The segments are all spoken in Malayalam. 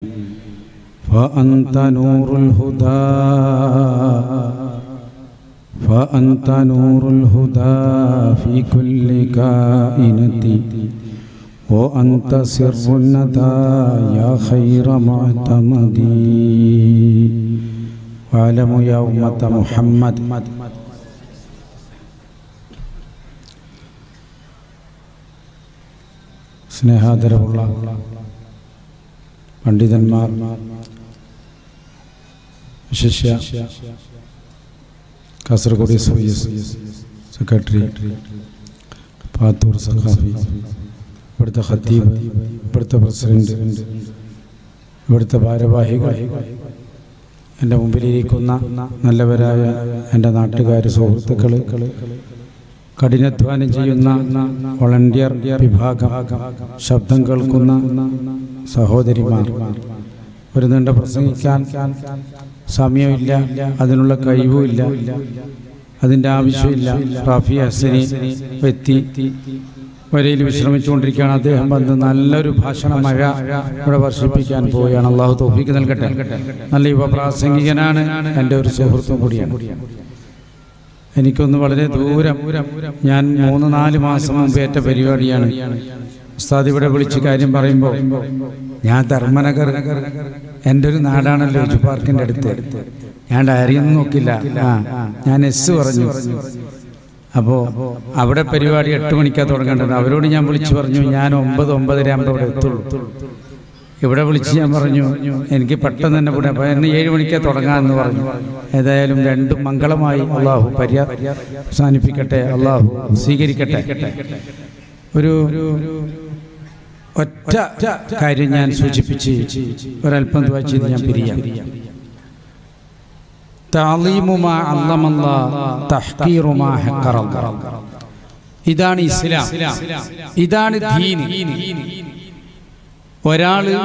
فأنت نور الهدى فأنت نور الهدى في كل كائنة وأنت سر الندى يا خير معتمد واعلم يا أمة محمد സ്നേഹാദരവുള്ള പണ്ഡിതന്മാർ ശിഷ്യ Kasaragod S Y S secretary Pathur Saqafi ഇവിടുത്തെ ഖത്തീബ് ഇവിടുത്തെ പ്രസിഡന്റ് ഇവിടുത്തെ ഭാരവാഹികൾ എൻ്റെ മുമ്പിലിരിക്കുന്ന നല്ലവരായ എൻ്റെ നാട്ടുകാർ സുഹൃത്തുക്കൾ കഠിനാധ്വാനം ചെയ്യുന്ന വോളണ്ടിയർ വിഭാഗം ശബ്ദം കേൾക്കുന്ന സഹോദരിമാർ ഒരു നീണ്ട പ്രസംഗിക്കാൻ സമയമില്ല അതിനുള്ള കഴിവുമില്ല അതിൻ്റെ ആവശ്യമില്ല റാഫി ഹസനി വ്യക്തി വരയിൽ വിശ്രമിച്ചുകൊണ്ടിരിക്കുകയാണ് അദ്ദേഹം വന്ന് നല്ലൊരു ഭാഷണ മഴ ഇവിടെ വർഷിപ്പിക്കാൻ പോവുകയാണ് അള്ളാഹു തോഫിക്ക് നൽകട്ടെ നല്ല യുവ പ്രാസംഗികനാണ് എൻ്റെ ഒരു സുഹൃത്തും കൂടിയാണ് എനിക്കൊന്ന് വളരെ ദൂരം ഞാൻ മൂന്ന് നാല് മാസം മുമ്പ് ഏറ്റ പരിപാടിയാണ് ഉസ്താദ് ഇവിടെ വിളിച്ച് കാര്യം പറയുമ്പോൾ ഞാൻ ധർമ്മനഗർ എൻ്റെ ഒരു നാടാണല്ലോ ജു പാർക്കിൻ്റെ അടുത്ത് ഞാൻ ഡയറിയൊന്നും നോക്കില്ല ആ ഞാൻ എസ് പറഞ്ഞു അപ്പോൾ അവിടെ പരിപാടി എട്ട് മണിക്കാണ് തുടങ്ങേണ്ടത് അവരോട് ഞാൻ വിളിച്ചു പറഞ്ഞു ഞാൻ ഒമ്പത് ഒമ്പതര ആകുമ്പോൾ ഇവിടെ എത്തുള്ളൂ ഇവിടെ വിളിച്ച് ഞാൻ പറഞ്ഞു എനിക്ക് പെട്ടെന്ന് തന്നെ കൂടെ അപ്പോൾ എന്നെ ഏഴ് മണിക്കേ തുടങ്ങാമെന്ന് പറഞ്ഞു ഏതായാലും രണ്ടും മംഗളമായി അള്ളാഹു പര്യാ അവസാനിപ്പിക്കട്ടെ അള്ളാഹു സ്വീകരിക്കട്ടെ ഒരു ഒറ്റ കാര്യം ഞാൻ സൂചിപ്പിച്ച് ഒരല്പം ദുവാ ചെയ്ത് ഞാൻ പിരിയാം താലീമുമാ അല്ലമല്ലാ തഹ്കീറുമാ ഹക്കറല്ലാ ഇതാണ് ഇസ്ലാം ഇതാണ് ദീൻ ഒരാള്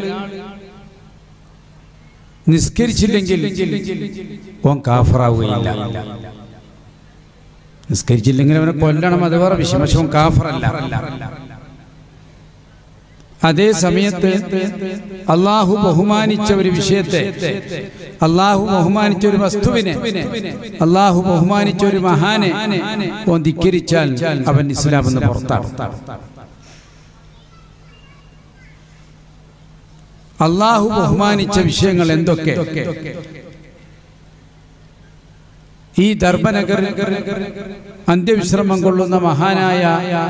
നിസ്കരിച്ചില്ലെങ്കിൽ ഓൻ കാഫറാവുകയില്ല നിസ്കരിച്ചില്ലെങ്കിൽ അവനെ കൊല്ലണം അത് വേറെ വിഷയം പക്ഷെ ഓൻ കാഫറല്ല അതേ സമയത്ത് അള്ളാഹു ബഹുമാനിച്ച ഒരു വിഷയത്തെ അള്ളാഹു ബഹുമാനിച്ച ഒരു വസ്തുവിനെ അള്ളാഹു ബഹുമാനിച്ച ഒരു മഹാനെ ഓൻ ധിക്കരിച്ചാൽ അവൻ ഇസ്ലാം എന്ന് പുറത്താണ് അള്ളാഹു ബഹുമാനിച്ച വിഷയങ്ങൾ എന്തൊക്കെ ഈ ധർമ്മനഗർ അന്ത്യവിശ്രമം കൊള്ളുന്ന മഹാനായ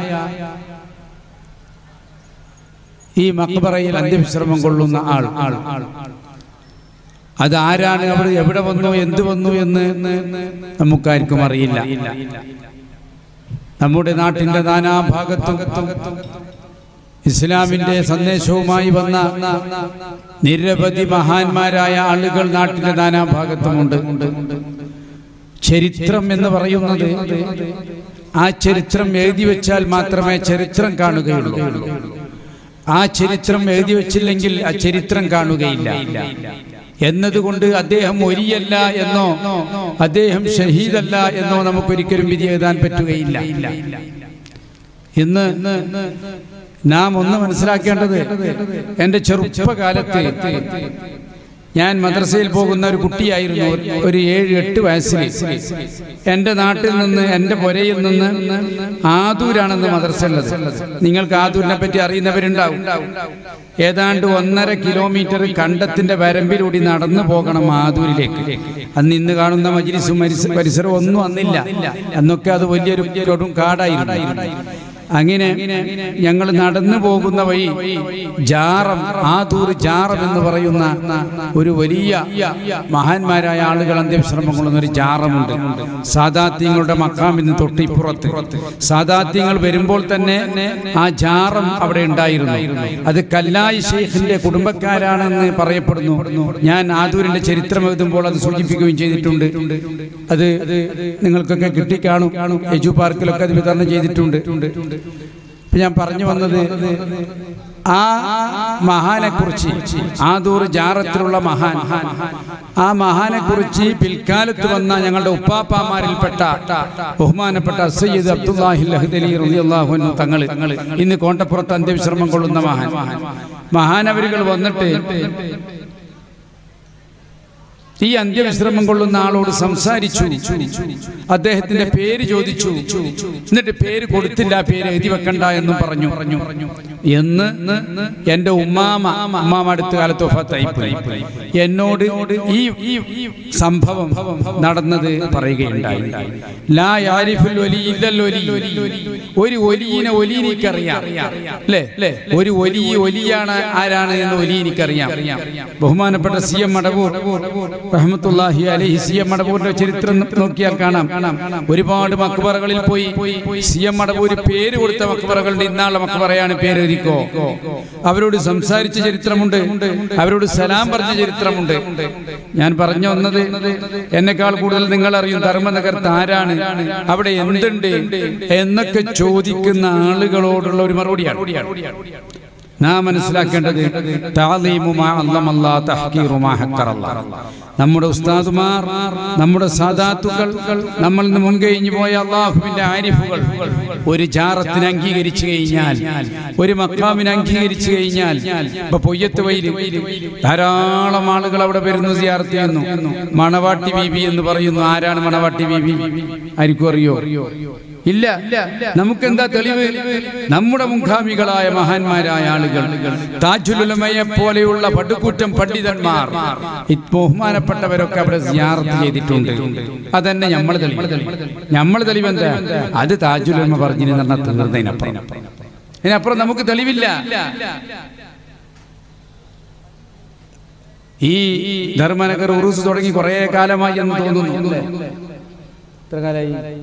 ഈ മക്ബറയിൽ അന്ത്യവിശ്രമം കൊള്ളുന്ന ആൾ അത് ആരാണ് അവിടെ എവിടെ വന്നു എന്ത് വന്നു എന്ന് നമുക്കാർക്കും അറിയില്ല നമ്മുടെ നാട്ടിന്റെ നാനാഭാഗത്തും ഇസ്ലാമിന്റെ സന്ദേശവുമായി വന്ന നിരവധി മഹാന്മാരായ ആളുകൾ നാട്ടിലെ നാനാഭാഗത്തുമുണ്ട് ചരിത്രം എന്ന് പറയുന്നത് ആ ചരിത്രം എഴുതി വെച്ചാൽ മാത്രമേ ചരിത്രം കാണുകയുള്ളൂ ആ ചരിത്രം എഴുതി വെച്ചില്ലെങ്കിൽ ആ ചരിത്രം കാണുകയില്ല എന്നതുകൊണ്ട് അദ്ദേഹം ഒരിയല്ല എന്നോ അദ്ദേഹം ഷഹീദല്ല എന്നോ നമുക്കൊരിക്കലും വിധി എഴുതാൻ പറ്റുകയില്ല ഇന്ന് നാം ഒന്ന് മനസ്സിലാക്കേണ്ടത് എൻ്റെ ചെറുപ്പകാലത്ത് ഞാൻ മദ്രസയിൽ പോകുന്ന ഒരു കുട്ടിയായിരുന്നു ഒരു ഏഴ് എട്ട് വയസ്സിൽ എൻ്റെ നാട്ടിൽ നിന്ന് എൻ്റെ പുരയിൽ നിന്ന് ആദൂരാണെന്ന് മദ്രസ ഉള്ളത് നിങ്ങൾക്ക് ആദൂരിനെ പറ്റി അറിയുന്നവരുണ്ടാവും ഏതാണ്ട് ഒന്നര കിലോമീറ്റർ കണ്ടത്തിന്റെ വരമ്പിലൂടെ നടന്നു പോകണം ആദൂരിലേക്ക് അന്ന് ഇന്ന് കാണുന്ന മജിലിസും പരിസരവും ഒന്നും അന്നില്ല അന്നൊക്കെ അത് വലിയൊരു കൊടും കാടായിരുന്നു അങ്ങനെ ഞങ്ങൾ നടന്നു പോകുന്ന വഴി ജാറം ആദൂർ ജാറം എന്ന് പറയുന്ന ഒരു വലിയ മഹാന്മാരായ ആളുകൾ അന്ത്യവിശ്രമം കൊള്ളുന്ന ഒരു ജാറമുണ്ട് സാദാത്യങ്ങളുടെ മക്കാമിന് തൊട്ടിപ്പുറത്ത് സാദാത്യങ്ങൾ വരുമ്പോൾ തന്നെ ആ ജാറം അവിടെ ഉണ്ടായിരുന്നു അത് കല്ലായി ഷെയ്ഖിന്റെ കുടുംബക്കാരാണെന്ന് പറയപ്പെടുന്നു ഞാൻ ആദൂരിന്റെ ചരിത്രം എഴുതുമ്പോൾ അത് സൂചിപ്പിക്കുകയും ചെയ്തിട്ടുണ്ട് അത് നിങ്ങൾക്കൊക്കെ കിട്ടിക്കാണും എജു പാർക്കിലൊക്കെ അത് വിതരണം ചെയ്തിട്ടുണ്ട് ഇപ്പൊ ഞാൻ പറഞ്ഞു വന്നത് ആ മഹാനെ കുറിച്ച് ആദൂർ ജാറത്തിലുള്ള മഹാൻ ആ മഹാനെ കുറിച്ച് പിൽക്കാലത്ത് വന്ന ഞങ്ങളുടെ ഉപ്പാപ്പാമാരിൽപ്പെട്ട ബഹുമാനപ്പെട്ട സയ്യിദ് അബ്ദുല്ലാഹി ലഹദലി റളിയല്ലാഹു അൻഹു തങ്ങൾ ഇന്ന് കോട്ടപ്പുറത്ത് അന്ത്യവിശ്രമം കൊള്ളുന്ന മഹാൻ മഹാനവരുകൾ വന്നിട്ട് ഈ അന്ത്യവിശ്രമം കൊള്ളുന്ന ആളോട് സംസാരിച്ചു അദ്ദേഹത്തിന്റെ പേര് ചോദിച്ചു എന്നിട്ട് പേര് കൊടുത്തില്ല പേര് എഴുതി വെക്കണ്ട എന്നും പറഞ്ഞു എന്ന് എന്റെ ഉമ്മാമ ഉമ്മാമ അടുത്ത കാലത്ത് ഒഫത്തായിപ്പോയി എന്നോട് ഈ ഈ സംഭവം നടന്നത് പറയുകയുണ്ടായി ലാ യാരിഫുൽ ഒലി ഇല്ലൽ ഒലി ഒരു ഒലിയിനെ ഒലി എനിക്കറിയാം അല്ലേ ഒരു ഒലി ഒലിയാണ് ആരാണ് എന്ന് ഒലി എനിക്കറിയാം ബഹുമാനപ്പെട്ട സി എം മടവൂർ റഹ്മത്തുല്ലാഹി അലൈഹി സി എം മടവൂരിന്റെ ചരിത്രം നോക്കിയാൽ കാണാം ഒരുപാട് മക്ബറകളിൽ പോയി സി എം മടവൂര് പേര് കൊടുത്ത മക്ബറകളുടെ ഇന്നാളുടെ മക്ബറയാണ് പേര് എഴുതിക്കോ അവരോട് സംസാരിച്ച ചരിത്രമുണ്ട് അവരോട് സലാം പറഞ്ഞ ചരിത്രമുണ്ട് ഞാൻ പറഞ്ഞു വന്നത് എന്നെക്കാൾ കൂടുതൽ നിങ്ങൾ അറിയും ധർമ്മനഗരത്ത് ആരാണ് അവിടെ എന്തുണ്ട് എന്നൊക്കെ ചോദിക്കുന്ന ആളുകളോടുള്ള ഒരു മറുപടിയാണ് നാം മനസ്സിലാക്കേണ്ടത് താലീമു മാ അല്ലമല്ലാ തഹ്കീറു മാ ഹക്കറല്ലാ. നമ്മുടെ ഉസ്താദുമാർ നമ്മുടെ സാദാത്തുക്കൾ നമ്മൾ നിന്ന് മുൻകഴിഞ്ഞു പോയ അള്ളാഹുവിന്റെ ആരിഫുകൾ ഒരു ജാറത്തിന് അംഗീകരിച്ചു കഴിഞ്ഞാൽ ഒരു മക്കാമിന് അംഗീകരിച്ചു കഴിഞ്ഞാൽ ഇപ്പൊ പൊയ്യത്ത് വൈല് ധാരാളം ആളുകൾ അവിടെ വരുന്നു സിയാർത്ത് ചെയ്യുന്നു മണവാട്ടി ബീബി എന്ന് പറയുന്നു ആരാണ് മണവാട്ടി ബീബി ആർക്കും അറിയോ ഇല്ല നമുക്കെന്താ തെളിവ് നമ്മുടെ മുഖാമികളായ മഹാന്മാരായ ആളുകൾ താജുലുലമയെ പോലെയുള്ള പടുകൂറ്റം പണ്ഡിതന്മാർ ഈ ബഹുമാനപ്പെട്ടവരൊക്കെ അവിടെ സിയാറത്ത് ചെയ്തിട്ടുണ്ട് അതന്നെ നമ്മൾ തെളിവ് നമ്മൾ തെളിവ് എന്താ അത് താജുലുലമ പറഞ്ഞിന് പറഞ്ഞ തീർന്നതിനപ്പുറം ഇതിനപ്പുറം നമുക്ക് തെളിവില്ല ഈ ധർമ്മനഗർ ഉറുസ് തുടങ്ങി കുറെ കാലമായി എന്ന് തോന്നുന്നു അല്ലേ? എത്ര കാലമായി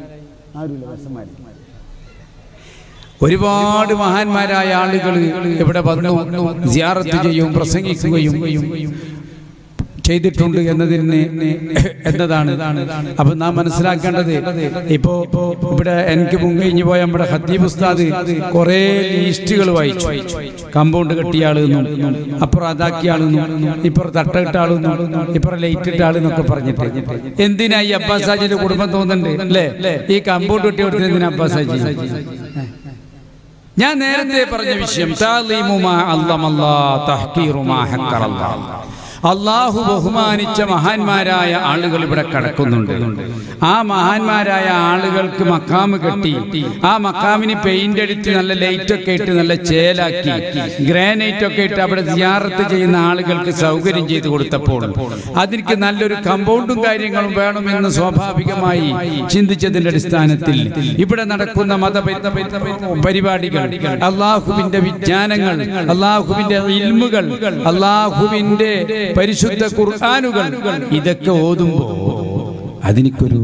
ഒരുപാട് മഹാന്മാരായ ആളുകൾ ഇവിടെ വന്നു സിയാറത്ത് ചെയ്യും പ്രസംഗിക്കുകയും ചെയ്തിട്ടുണ്ട് എന്നതിന് എന്നതാണ് അപ്പൊ നാം മനസ്സിലാക്കേണ്ടത് ഇപ്പോ ഇവിടെ എനിക്ക് മുൻകഴിഞ്ഞു പോയ നമ്മുടെ ഹത്തീബ് ഉസ്താദ് കുറെ ലീസ്റ്റുകൾ വായിച്ചു കമ്പൗണ്ട് കെട്ടിയ ആളെന്നും അപ്പുറം അതാക്കിയ ആളെന്നും ഇപ്പുറം തട്ടയിട്ട ആളെന്നും ഇപ്പുറം ലൈറ്റ് ഇട്ട ആളെന്നൊക്കെ പറഞ്ഞിട്ട് എന്തിനാ ഈ അബ്ബാസ് ഹാജിന്റെ കുടുംബം തോന്നുന്നുണ്ട് അല്ലേ ഈ കമ്പൗണ്ട് കെട്ടി കൊടുത്തത് എന്തിനാ അബ്ബാസ് ഹാജി ഞാൻ നേരത്തെ പറഞ്ഞ വിഷയം താലീമു മാ അല്ലമല്ലാ തഹ്കീറു മാ ഹക്കറല്ലാ. അള്ളാഹു ബഹുമാനിച്ച മഹാന്മാരായ ആളുകൾ ഇവിടെ കിടക്കുന്നുണ്ട് ആ മഹാന്മാരായ ആളുകൾക്ക് മക്കാമ് കെട്ടി ആ മക്കാമിന് പെയിന്റ് അടിച്ച് നല്ല ലൈറ്റ് ഒക്കെ ഇട്ട് നല്ല ചേലാക്കി ഗ്രാനൈറ്റ് ഒക്കെ ഇട്ട് അവിടെ സിയാറത്ത് ചെയ്യുന്ന ആളുകൾക്ക് സൗകര്യം ചെയ്തു കൊടുത്തപ്പോൾ അതിற்கு നല്ലൊരു കമ്പൗണ്ടും കാര്യങ്ങളും വേണമെന്ന് സ്വാഭാവികമായി ചിന്തിച്ചതിന്റെ അടിസ്ഥാനത്തിൽ ഇവിടെ നടക്കുന്ന മത പരിപാടികൾ അള്ളാഹുവിന്റെ വിജ്ഞാനങ്ങൾ അള്ളാഹുവിന്റെ ഇൽമുകൾ അള്ളാഹുവിന്റെ പരിശുദ്ധ ഖുർആാനുകൾ ഇതൊക്കെ ഓതുമ്പോ അതിനിക്കൊരു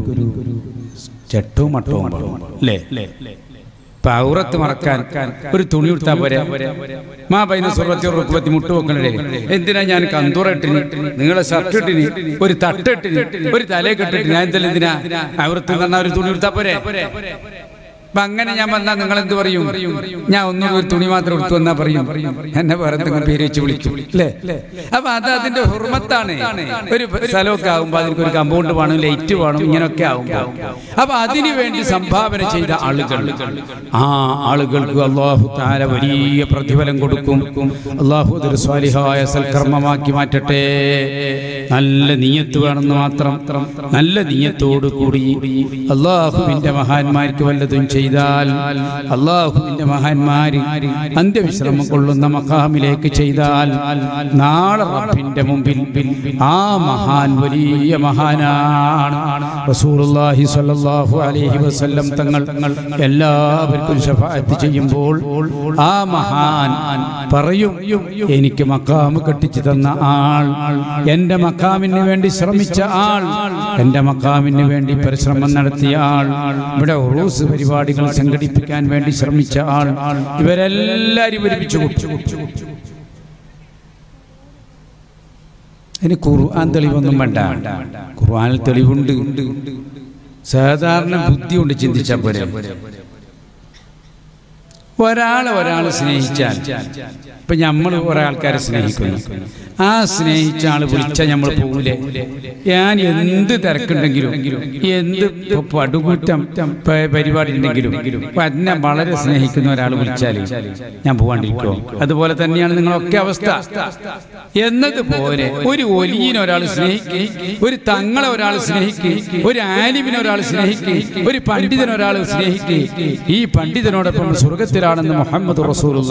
ചട്ടവും മട്ടവും വേണം. അല്ലേ ഇപ്പൊ ഔറത്ത് മറക്കാൻ ഒരു തുണി കൊടുത്താ പോരെ മാ പൈന സുറത്തി റുക്കുപത്തി മുട്ടുവെക്കണേ എന്തിനാ ഞാൻ കന്തൂറ ഇട്ടിന് നിങ്ങളെ ഷർട്ട് ഇട്ടിന് ഒരു തട്ടിട്ടിന് ഒരു തലയൊക്കെ ഞാൻ എന്തെല്ലാം എന്തിനാ ഔറത്ത് തന്ന ഒരു തുണി കൊടുത്താ പോരെ അപ്പൊ അങ്ങനെ ഞാൻ വന്നാൽ നിങ്ങൾ എന്ത് പറയും ഞാൻ ഒന്നും ഒരു തുണി മാത്രം എടുത്തു വന്നാ പറയും എന്നെ വേറെ എന്തെങ്കിലും പേര് വെച്ച് വിളിക്കും അല്ലേ അപ്പൊ അത് അതിന്റെ ഹുർമത്താണ് ഒരു സ്ഥലമൊക്കെ ആകുമ്പോ അതിനൊക്കെ ഒരു കമ്പൗണ്ട് വേണം ലൈറ്റ് വേണം ഇങ്ങനെയൊക്കെ ആകുമ്പോ അപ്പൊ അതിനു വേണ്ടി സംഭാവന ചെയ്ത ആളുകൾ ആ ആളുകൾക്ക് അള്ളാഹു താര വലിയ പ്രതിഫലം കൊടുക്കും അള്ളാഹു അതൊരു സ്വാലിഹായ സൽക്കർമ്മമാക്കി മാറ്റട്ടെ നല്ല നീയത്ത് വേണമെന്ന് മാത്രം നല്ല നീയത്തോടു കൂടി അള്ളാഹുവിന്റെ മഹാന്മാർക്ക് വല്ലതും ചെയ്താൽ അള്ളാഹുവിന്റെ മഹാന്മാര് അന്ത്യവിശ്രമം കൊള്ളുന്ന മഹാമിലേക്ക് ചെയ്താൽ നാളെ റബ്ബിന്റെ മുമ്പിൽ ആ മഹാൻ വലിയ മഹാനാണ് റസൂലുള്ളാഹി സ്വല്ലല്ലാഹു അലൈഹി വസല്ലം തങ്ങൾ എല്ലാവർക്കും ശഫാഅത്ത് ചെയ്യുമ്പോൾ ആ മഹാൻ പറയും എനിക്ക് മക്കാമ് കെട്ടിച്ചു തന്ന ആൾ എന്റെ മക്കാമിന് വേണ്ടി ശ്രമിച്ച ആൾ എന്റെ മക്കാമിന് വേണ്ടി പരിശ്രമം നടത്തിയ ആൾ ഇവിടെ ഉറൂസ് പരിപാടികൾ സംഘടിപ്പിക്കാൻ വേണ്ടി ശ്രമിച്ച ആൾ ഇവരെല്ലാരും ഒരുമിച്ച് കൂട്ടി അതിന് ഖുർആൻ തെളിവൊന്നും വേണ്ട ഖുർആനിൽ തെളിവുണ്ട് സാധാരണ ബുദ്ധി കൊണ്ട് ചിന്തിച്ചാൽ പോരെ ഒരാളെ ഒരാൾ സ്നേഹിച്ചാൽ ഇപ്പൊ നമ്മൾ ഒരാൾക്കാരെ സ്നേഹിക്കുന്നു ആ സ്നേഹിച്ച ആള് വിളിച്ചാൽ നമ്മൾ പോകൂലേ ഞാൻ എന്ത് തിരക്കുണ്ടെങ്കിലും എന്ത് ഇപ്പൊ പടുകുറ്റം പ- പരിപാടി ഉണ്ടെങ്കിലും ഇപ്പൊ എന്നെ വളരെ സ്നേഹിക്കുന്ന ഒരാൾ വിളിച്ചാൽ ഞാൻ പോകാണ്ടിരിക്കോ അതുപോലെ തന്നെയാണ് നിങ്ങളൊക്കെ അവസ്ഥ എന്നതുപോലെ ഒരു ഒലിയിനെ ഒരാൾ സ്നേഹിക്കി ഒരു തങ്ങളെ ഒരാൾ സ്നേഹിക്കി ഒരു ആലിമിനെ ഒരാൾ സ്നേഹിക്കി ഒരു പണ്ഡിതനെ ഒരാൾ സ്നേഹിക്കി ഈ പണ്ഡിതനോടൊപ്പം സ്വർഗത്തിലാണെന്ന് മുഹമ്മദ് റസൂലുള്ള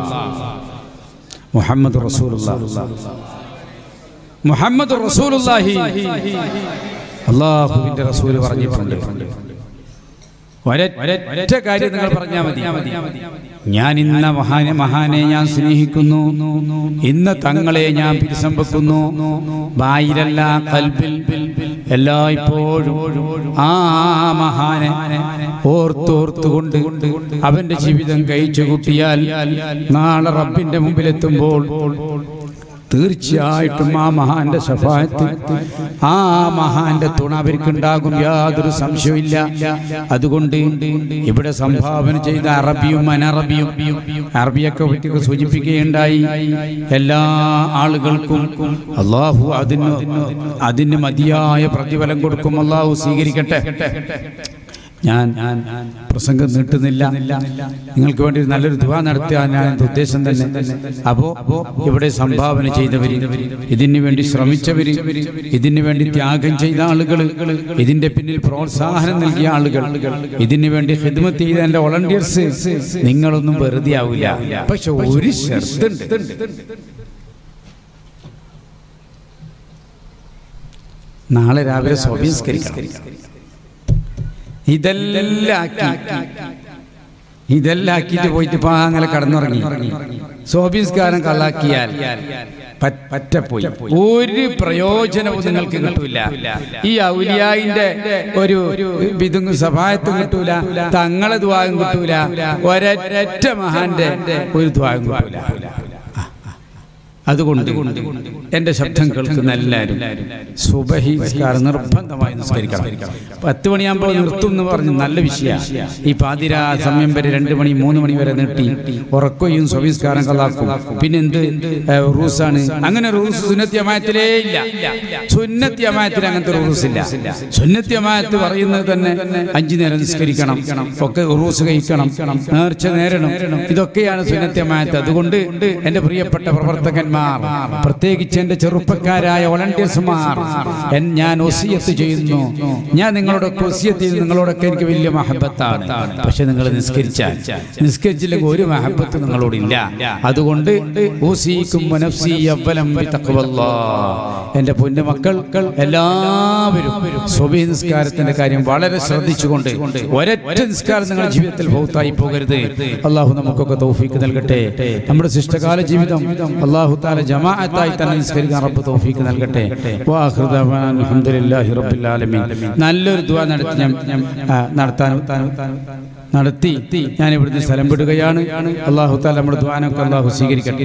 മുഹമ്മദ് റസൂലുള്ള മുഹമ്മദ് റസൂലുള്ളാഹി അള്ളാഹുവിന്റെ റസൂല് പറഞ്ഞിട്ടുണ്ട് ഒര- ഒരൊറ്റ കാര്യം നിങ്ങൾ പറഞ്ഞാൽ മതി ഞാൻ ഇന്ന മഹാനെ മഹാനെ ഞാൻ സ്നേഹിക്കുന്നു ഇന്ന് തങ്ങളെ ഞാൻ പിരിസമ്പക്കുന്നു ബായിലല്ല കൽബിൽ എല്ലായ്പ്പോഴും ആ മഹാനെ ഓർത്തോർത്തുകൊണ്ട് അവന്റെ ജീവിതം കഴിച്ചു കൂട്ടിയാൽ നാളെ റബ്ബിന്റെ മുമ്പിലെത്തുമ്പോൾ തീർച്ചയായിട്ടും ആ മഹാന്റെ സഫായത്ത് ആ മഹാന്റെ തുണ അവർക്കുണ്ടാകും യാതൊരു സംശയമില്ല അതുകൊണ്ട് ഇവിടെ സംഭാവന ചെയ്ത അറബിയും അനറബിയും അറബിയൊക്കെ പറ്റി സൂചിപ്പിക്കുകയുണ്ടായി എല്ലാ ആളുകൾക്കും അള്ളാഹു അതിന് അതിന് മതിയായ പ്രതിഫലം കൊടുക്കും അള്ളാഹു സ്വീകരിക്കട്ടെ ഞാൻ പ്രസംഗം നീട്ടുന്നില്ല നിങ്ങൾക്ക് വേണ്ടി ഒരു നല്ലൊരു ദുവാ നടത്തുക ഞാൻ എൻ്റെ ഉദ്ദേശം തന്നെ അപ്പോ ഇവിടെ സംഭാവന ചെയ്തവര് ഇതിനു വേണ്ടി ശ്രമിച്ചവര് ഇതിനു വേണ്ടി ത്യാഗം ചെയ്ത ആളുകൾ ഇതിന്റെ പിന്നിൽ പ്രോത്സാഹനം നൽകിയ ആളുകൾ ഇതിനു വേണ്ടി ഹിദ്മത്ത് ചെയ്ത എൻ്റെ വോളണ്ടിയേഴ്സ് നിങ്ങളൊന്നും വെറുതെ ആവില്ല പക്ഷെ ഒരു ശർത്തുണ്ട് നാളെ രാവിലെ സ്വഭിസ്കരിക്കണം ഇതെല്ലാം ആക്കി ഇതെല്ലാം ആക്കിയിട്ട് പോയിട്ട് ഇപ്പൊ അങ്ങനെ കടന്നുറങ്ങി സോബിസ്കാരം കള്ളാക്കിയാൽ പ- പറ്റപ്പോയി ഒരു പ്രയോജനവും നിങ്ങൾക്ക് കിട്ടൂല ഈ ഔലിയായിന്റെ ഒരു വിതുങ്ങും സഭായത്തും കിട്ടൂല തങ്ങളെ ദ്വാരം കിട്ടൂല ഒരൊറ്റ മഹാന്റെ ഒരു ദ്വാരം കിട്ടൂല അതുകൊണ്ട് എന്റെ ശബ്ദം കേൾക്കുന്ന എല്ലാവരും സുബഹി നിസ്കാരം നിർബന്ധമായി നിസ്കരിക്കണം പത്ത് മണിയാകുമ്പോൾ നിർത്തും എന്ന് പറഞ്ഞ് നല്ല വിഷയമാണ് ഈ പാതിര സമയം വരെ രണ്ട് മണി മൂന്ന് മണി വരെ നീട്ടി ഉറക്കുകയും സ്വവിസ്കാരം കളാക്കും പിന്നെ എന്ത് ഏ, റൂസാണ് അങ്ങനെ റൂസ് സുന്നത്യമായത്തിലേ ഇല്ല സുന്നത്യമായത്തിൽ അങ്ങനത്തെ റൂസ് ഇല്ല സുന്നത്യമായത്ത് പറയുന്നത് തന്നെ അഞ്ചു നേരം നിസ്കരിക്കണം ഒക്കെ റൂസ് കഴിക്കണം നേർച്ച നേരണം ഇതൊക്കെയാണ് സുന്നത്യമായത്ത് അതുകൊണ്ട് എന്റെ പ്രിയപ്പെട്ട പ്രവർത്തകന്മാർ പ്രത്യേകിച്ച് എന്റെ ചെറുപ്പക്കാരായ വോളണ്ടിയേഴ്സുമാർ എൻ- ഞാൻ ഒസിയത്ത് ചെയ്യുന്നു ഞാൻ നിങ്ങളോടൊക്കെ ഒസിയത്ത് ചെയ്ത് നിങ്ങളോടൊക്കെ എനിക്ക് വലിയ മഹബത്താണ് പക്ഷെ നിങ്ങൾ നിസ്കരിച്ചാൽ നിസ്കരിച്ചില്ലെങ്കിൽ ഒരു മഹബത്ത് നിങ്ങളോടില്ല അതുകൊണ്ട് ഊസിക്കും വനഫ്സി അവ്വലം ബിത്തഖ്വല്ലാ. എന്റെ പൊന്നു മക്കൾ എല്ലാവരും സ്വബി നിസ്കാരത്തിന്റെ കാര്യം വളരെ ശ്രദ്ധിച്ചുകൊണ്ട് ഒരൊറ്റ നിസ്കാരം നിങ്ങളുടെ ജീവിതത്തിൽ ഭൗത്തായി പോകരുത് അള്ളാഹു നമുക്കൊക്കെ തൗഫീക്ക് നൽകട്ടെ നമ്മുടെ ശിഷ്ടകാല ജീവിതം അള്ളാഹു താല ജമാഅത്തായി തന്നെ നിസ്കരിക്കാൻ റബ്ബ് തൗഫീക്ക് നൽകട്ടെ വാഹിറു ദഅവാന അൽഹംദുലില്ലാഹി റബ്ബിൽ ആലമീൻ നല്ലൊരു ദുആ നടത്തി ഞാൻ ഞാൻ, ആ, നടത്താൻ നടത്തി ഞാൻ ഇവിടുന്ന് സ്ഥലം വിടുകയാണ് അള്ളാഹു താല നമ്മുടെ ദ്വാനൊക്കെ അള്ളാഹു സ്വീകരിക്കട്ടെ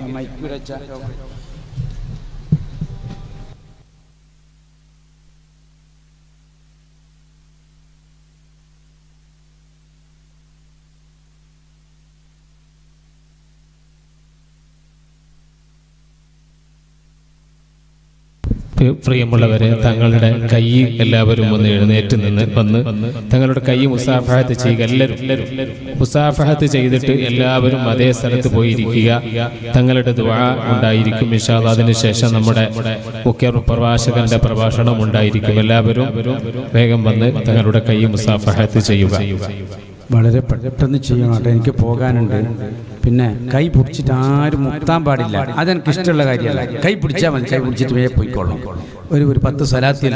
പ്രിയമുള്ളവരെ തങ്ങളുടെ കൈ എല്ലാവരും ഒന്ന് എഴുന്നേറ്റ് നിന്ന് വന്ന് തങ്ങളുടെ കൈ മുസാഫഹത്ത് ചെയ്യുക എല്ലാവരും മുസാഫഹത്ത് ചെയ്തിട്ട് എല്ലാവരും അതേ സ്ഥലത്ത് പോയിരിക്കുക തങ്ങളുടെ ദുആ ഉണ്ടായിരിക്കും ഇൻഷാല്ലാ അതിനുശേഷം നമ്മുടെ മുഖ്യ പ്രഭാഷകന്റെ പ്രഭാഷണം ഉണ്ടായിരിക്കും എല്ലാവരും വേഗം വന്ന് തങ്ങളുടെ കൈ മുസാഫഹത്ത് ചെയ്യുക വളരെ പെട്ടെന്ന് ചെയ്യണം കേട്ടോ എനിക്ക് പോകാനുണ്ട് പിന്നെ കൈ പിടിച്ചിട്ട് ആരും മുത്താൻ പാടില്ല അതെനിക്ക് ഇഷ്ടമുള്ള കാര്യമല്ല കൈ പിടിച്ചാൽ മതി കൈ പിടിച്ചിട്ട് വേഗം പോയിക്കോളണം ഒരു ഒരു പത്ത് സ്വലാത്തിൽ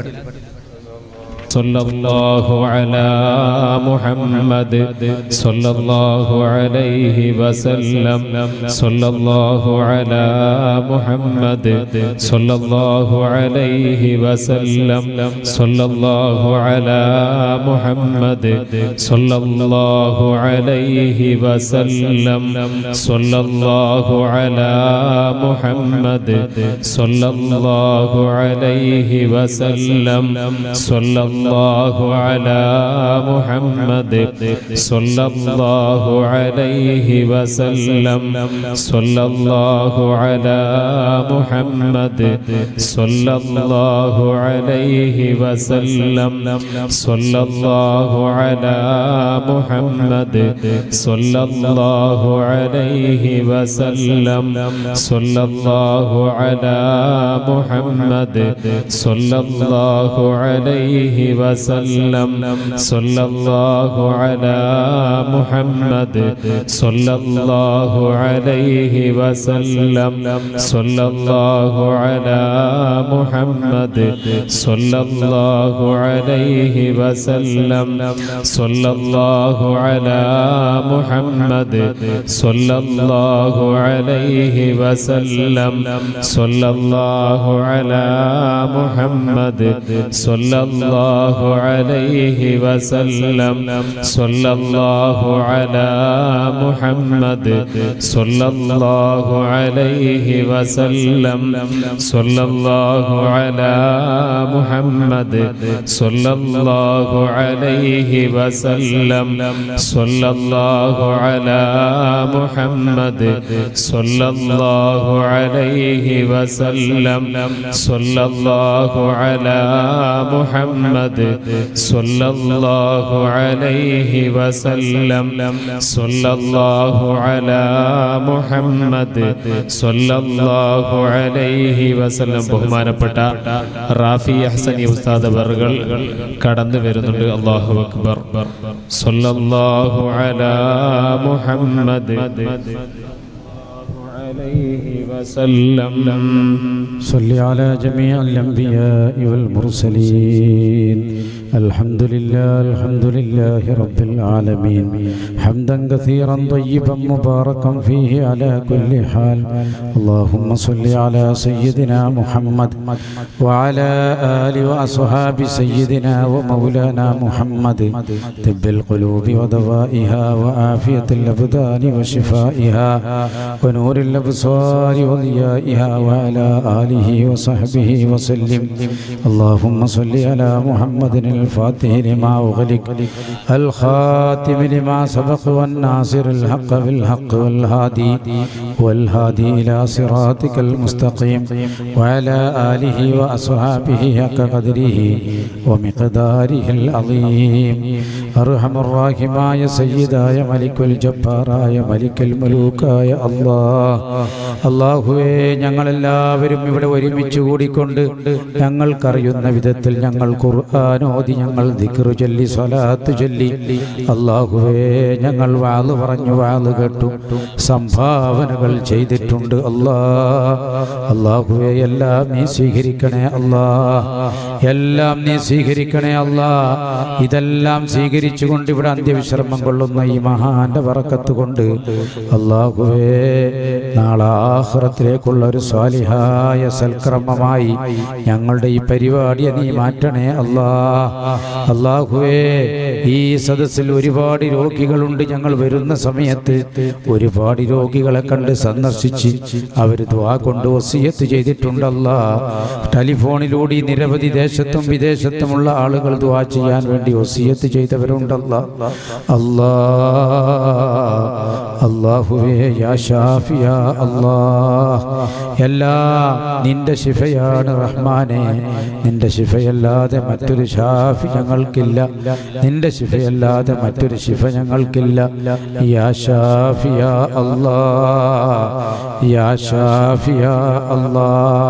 صلى الله على محمد صلى الله عليه وسلم صلى الله على محمد صلى الله عليه وسلم صلى الله على محمد صلى الله عليه وسلم صلى الله على محمد صلى الله عليه وسلم صلى الله الله على محمد صلى الله عليه وسلم صلى الله على محمد صلى الله عليه وسلم صلى الله على محمد صلى الله عليه وسلم صلى الله على محمد صلى الله عليه وسلم صلى الله على محمد صلى الله عليه وسلم صلى الله على محمد صلى الله عليه وسلم صلى الله على محمد صلى الله عليه وسلم صلى الله على محمد صلى الله عليه وسلم صلى الله على محمد صلى الله عليه وسلم صلى الله على محمد صلى الله عليه وسلم صلى الله على محمد صلى الله عليه وسلم صلى الله على محمد صلى الله عليه وسلم صلى الله على محمد صلى الله عليه وسلم ബഹുമാനപ്പെട്ട റാഫി അഹ്സനി ഉസ്താദ് അവർകൾ കടന്നു വരുന്നുണ്ട് അല്ലാഹു അക്ബർ സല്ലല്ലാഹു അലാ മുഹമ്മദ് عليه وسلم صل على جميع الأنبياء والمرسلين الحمد لله الحمد لله رب العالمين حمدا كثيرا طيبا مباركا فيه على كل حال اللهم صل على سيدنا محمد وعلى آل وأصحاب سيدنا ومولانا محمد طب القلوب ودوائها وعافية الأبدان وشفائها ونور الأبصار وضيائها وعلى آله وصحبه وسلم اللهم صل على محمد الفاتح لما أغلق الخاتم لما سبق والناصر الحق بالحق والهادي والهادي إلى صراطك المستقيم وعلى آله وأصحابه حق قدره ومقداره العظيم أرحم الراحماയ സയ്യിദായ മലിക്കുൽ ജബ്ബാറായ മലിക്കൽ മലൂക്കായ അല്ലാ അള്ളാഹുവേ ഞങ്ങളെല്ലാവരും ഇവിടെ ഒരുമിച്ച് കൂടിക്കൊണ്ട് ഞങ്ങൾക്കറിയുന്ന വിധത്തിൽ ഞങ്ങൾ ഖുർആാനോദി ഞങ്ങൾ ദിക്റു ചൊല്ലി സ്വലാത്ത് ചൊല്ലി അള്ളാഹുവേ ഞങ്ങൾ വാള് പറഞ്ഞു വാള് കേട്ടു സംഭാവനകൾ ചെയ്തിട്ടുണ്ട് അല്ലാ അള്ളാഹുവേ എല്ലാം നീ സ്വീകരിക്കണേ അല്ലാ എല്ലാം നീ സ്വീകരിക്കണേ അല്ലാ ഇതെല്ലാം സ്വീകരിച്ചുകൊണ്ട് ഇവിടെ അന്ത്യവിശ്രമം കൊള്ളുന്ന ഈ മഹാന്റെ വറക്കത്ത് കൊണ്ട് അള്ളാഹുവേ നാളെ ആഹ്റത്തിലേക്കുള്ള ഒരു സ്വാലിഹായ സൽക്രമമായി ഞങ്ങളുടെ ഈ പരിപാടിയെ നീ മാറ്റണേ അല്ലാ അള്ളാഹുവേ ഈ സദസ്സിൽ ഒരുപാട് രോഗികളുണ്ട് ഞങ്ങൾ വരുന്ന സമയത്ത് ഒരുപാട് രോഗികളെ കണ്ട് സന്ദർശിച്ച് അവർ ദ്വാ കൊണ്ട് വസിയത്ത് ചെയ്തിട്ടുണ്ടല്ല ടെലിഫോണിലൂടെ നിരവധി ദേശത്തും വിദേശത്തുമുള്ള ആളുകൾ ദ്വാ ചെയ്യാൻ വേണ്ടി വസിയത്ത് ചെയ്തവരുണ്ടല്ല അല്ലാ അള്ളാഹുവേ യാ ഷാഫിയ അല്ലാ എല്ലാം നിന്റെ ശിഫയാണ് റഹ്മാനെ നിന്റെ ശിഫയല്ലാതെ മറ്റൊരു ഷാഫി ഞങ്ങൾക്കില്ല നിന്റെ ശിഫയല്ലാതെ മറ്റൊരു ശിഫ ഞങ്ങൾക്കില്ല യാ ഷാഫിയ അല്ലാ യാ ഷാഫിയ അല്ലാ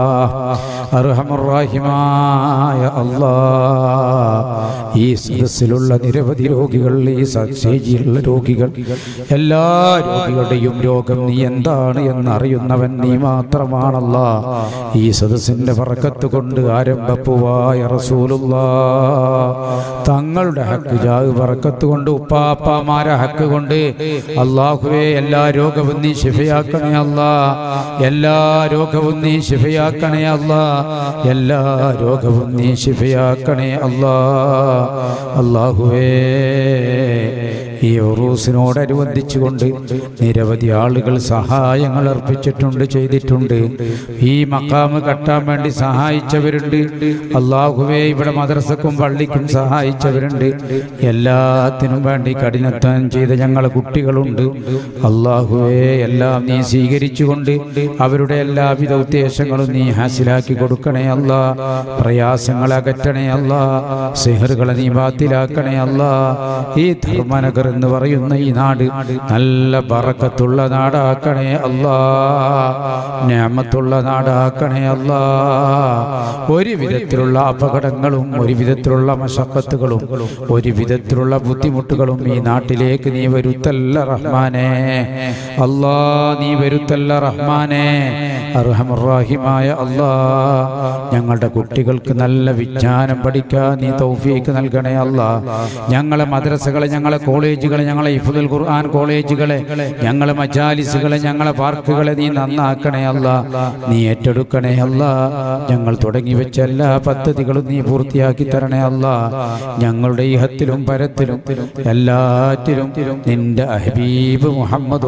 അർഹമുറാഹിമായ അല്ലാ ഈ സദസ്സിലുള്ള നിരവധി രോഗികൾ ഈ സത്സേജിയുള്ള രോഗികൾ എല്ലാ രോഗികളുടെയും രോഗം നീ എന്താണ് എന്നറിയുന്നവൻ നീ മാത്രമാണല്ല ഈ സദസ്സിന്റെ പറക്കത്ത് കൊണ്ട് ആരംഭപ്പുവായ റസൂലുള്ള തങ്ങളുടെ ഹക്ക് ജാഗ് പറക്കത്ത് കൊണ്ട് ഉപ്പാപ്പാമാരെ ഹക്ക് കൊണ്ട് അള്ളാഹുവെ എല്ലാ രോഗവും നീ ശിഫയാക്കണേ അല്ല എല്ലാ രോഗവും നീ ശിഫയാക്കണേ അല്ല എല്ലാ രോഗവും നീ ശിഫയാക്കണേ അല്ലാ അള്ളാഹുവേ ഈ ഉറൂസിനോടനുബന്ധിച്ചുകൊണ്ട് നിരവധി ആളുകൾ സഹായങ്ങൾ അർപ്പിച്ചിട്ടുണ്ട് ചെയ്തിട്ടുണ്ട് ഈ മക്കാമ് കട്ടാൻ വേണ്ടി സഹായിച്ചവരുണ്ട് അള്ളാഹുവേ ഇവിടെ മദ്രസക്കും പള്ളിക്കും സഹായിച്ചവരുണ്ട് എല്ലാത്തിനും വേണ്ടി കഠിനത്താൻ ചെയ്ത ഞങ്ങളെ കുട്ടികളുണ്ട് അള്ളാഹുവേ എല്ലാം നീ സ്വീകരിച്ചുകൊണ്ട് അവരുടെ എല്ലാവിധ ഉദ്ദേശങ്ങളും നീ ഹാസിലാക്കി കൊടുക്കണേ അല്ല പ്രയാസങ്ങളെ അകറ്റണേ അല്ല സെഹറുകളെ നീ ബാത്തിലാക്കണേ അല്ല ഈ ധർമ്മനഗർ എന്ന് പറയുന്ന ഈ നാട് നല്ല ബറക്കത്തുള്ള നാടാക്കണേ അല്ലാ ഞാമത്തുള്ള നാടാക്കണേ അല്ലാ ഒരു വിധത്തിലുള്ള അപകടങ്ങളും ഒരു വിധത്തിലുള്ള മശക്കത്തുകളും ഒരു വിധത്തിലുള്ള ബുദ്ധിമുട്ടുകളും ഈ നാട്ടിലേക്ക് നീ വരുത്തല്ല റഹ്മാനെ അല്ലാ നീ വരുത്തല്ല റഹ്മാനെ അർഹമുറാഹിമായ അല്ലാ ഞങ്ങളുടെ കുട്ടികൾക്ക് നല്ല വിജ്ഞാനം പഠിക്കാൻ നീ തൗഫീക്ക് നൽകണേ അല്ലാ ഞങ്ങളെ മദ്രസകളെ ഞങ്ങളെ കോളേജുകളെ ഞങ്ങളെ ഇഫുദുൽ ഖുർആൻ കോളേജുകളെ ഞങ്ങളെ മജാലിസുകളെ ഞങ്ങളെ പാർക്കുകളെ നീ നന്നാക്കണേ അല്ല നീ ഏറ്റെടുക്കണേ അല്ല ഞങ്ങൾ തുടങ്ങി വെച്ച എല്ലാ പദ്ധതികളും നീ പൂർത്തിയാക്കി തരണേ അല്ല ഞങ്ങളുടെ ഇഹത്തിലും പരത്തിലും എല്ലാറ്റിലും നിന്റെ ഹബീബ് മുഹമ്മദ്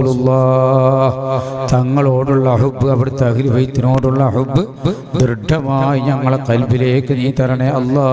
തങ്ങളോടുള്ള ഹുബ് അവിടുത്തെ അഖിൽവൈത്തിനോടുള്ള ഹുബ് ദൃഢമായി ഞങ്ങളെ കൽബിലേക്ക് നീ തരണേ അല്ലാ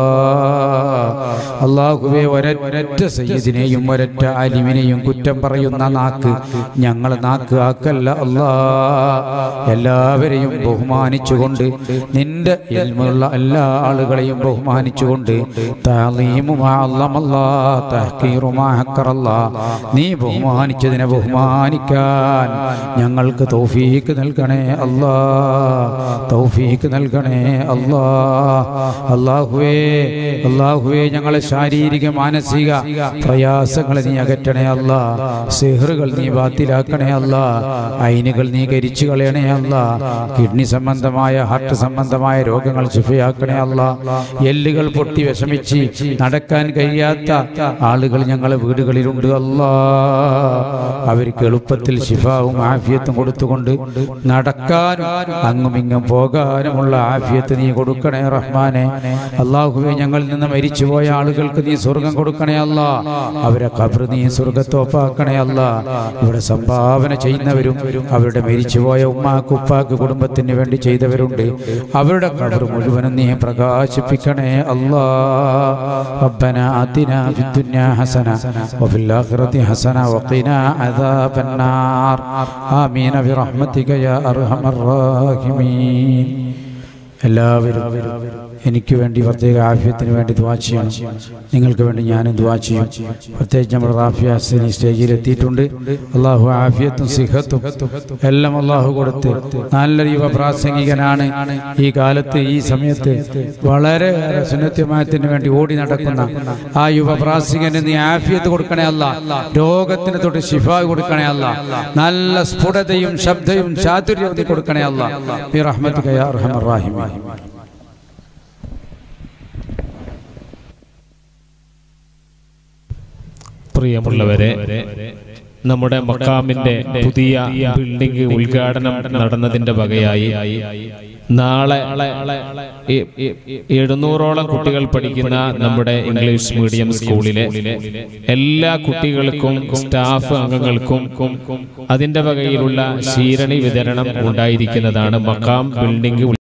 അള്ളാഹുവെ ഒരൊറ്റ സയ്യിദിനെയും ഒരൊറ്റ ആലിമിനെയും കുറ്റം പറയുന്ന നാക്ക് ഞങ്ങൾ നാക്ക് ആക്കല്ല അല്ലാ എല്ലാവരെയും ബഹുമാനിച്ചുകൊണ്ട് നിന്റെ എൽമുള്ള എല്ലാ ആളുകളെയും ബഹുമാനിച്ചുകൊണ്ട് താലീമുമാ അല്ലമല്ലാ, തഹ്കീറുമാ ഹക്കറല്ലാ. നീ ബഹുമാനിച്ചതിനെ ബഹുമാനിക്കാൻ ഞങ്ങൾക്ക് തൗഫീക്ക് നൽകണേ അല്ലാ തൗഫീക്ക് നൽകണേ അല്ലാ അള്ളാഹുവേ അള്ളാഹുവേ ഞങ്ങളെ ശാരീരിക മാനസിക പ്രയാസങ്ങളെ നീ അകറ്റണേ അല്ല സിഹറുകൾ നീ ബാത്തിലാക്കണേ അല്ല അയിനുകൾ നീ കരിച്ചു കളയണേ അല്ല കിഡ്നി സംബന്ധമായ ഹാർട്ട് സംബന്ധമായ രോഗങ്ങൾ ശിഫയാക്കണേ അല്ല എല്ലുകൾ പൊട്ടി വിഷമിച്ച് നടക്കാൻ കഴിയാത്ത ആളുകൾ ഞങ്ങളെ വീടുകളിലുണ്ട് അല്ലാ അവർക്ക് എളുപ്പത്തിൽ ശിഫാവും ആഫിയത്തും കൊടുത്തുകൊണ്ട് നടക്കാനും അങ്ങും ഇങ്ങും പോകാനുമുള്ള ആഫിയത്ത് നീ കൊടുക്കണേ റഹ്മാനെ അള്ളാഹുവെ ഞങ്ങളിൽ നിന്ന് മരിച്ചുപോയ ആളുകൾക്ക് നീ സ്വർഗം കൊടുക്കണേ അല്ല അവരെ കബർ നീ സ്വർഗത്തോപ്പാക്കണേ അല്ല ഇവിടെ സംഭാവന ചെയ്യുന്നവരും അവരുടെ മരിച്ചുപോയ ഉമ്മാക്ക് ഉപ്പാക്ക് കുടുംബത്തിന് വേണ്ടി ചെയ്തവരുണ്ട് അവരുടെ കബർ മുഴുവനും നീ പ്രകാശിപ്പിക്കണേ അല്ലാ ربنا آتنا في الدنيا حسنة وفي الآخرة حسنة وقنا عذاب النار آمين برحمتك يا أرحم الراحمين എല്ലാവരും എനിക്ക് വേണ്ടി പ്രത്യേക ആഫ്യത്തിന് വേണ്ടി ദ്വാ ചെയ്യണം നിങ്ങൾക്ക് വേണ്ടി ഞാനും ദ്വാ ചെയ്യും പ്രത്യേകിച്ച് നമ്മുടെ റാഫിയ ഹസനി സ്റ്റേജിൽ എത്തിയിട്ടുണ്ട് അള്ളാഹു ആഫിയത്തും സിഹത്തും എല്ലാം അള്ളാഹു കൊടുത്ത് നല്ലൊരു യുവ പ്രാസംഗികനാണ് ഈ കാലത്ത് ഈ സമയത്ത് വളരെ സുന്നത്യമായത്തിന് വേണ്ടി ഓടി നടക്കുന്ന ആ യുവ പ്രാസംഗികന് നീ ആഫിയത്ത് കൊടുക്കണേ അല്ല രോഗത്തിന് തൊട്ട് ശിഫ കൊടുക്കണേ അല്ല നല്ല സ്ഫുടതയും ശബ്ദയും ചാതുര്യവും നീ കൊടുക്കണേ അല്ല ബി റഹ്മത്തിക യാ അർഹമർ റഹീമീൻ പ്രിയമുള്ളവരെ നമ്മുടെ മക്കാമിന്റെ പുതിയ ബിൽഡിംഗ് ഉദ്ഘാടനം നടന്നതിന്റെ വകയായി നാളെ എ- എ- എഴുന്നൂറോളം കുട്ടികൾ പഠിക്കുന്ന നമ്മുടെ ഇംഗ്ലീഷ് മീഡിയം സ്കൂളിലെ എല്ലാ കുട്ടികൾക്കും സ്റ്റാഫ് അംഗങ്ങൾക്കും അതിന്റെ വകയിലുള്ള ശീരണി വിതരണം ഉണ്ടായിരിക്കുന്നതാണ് മക്കാം ബിൽഡിംഗ്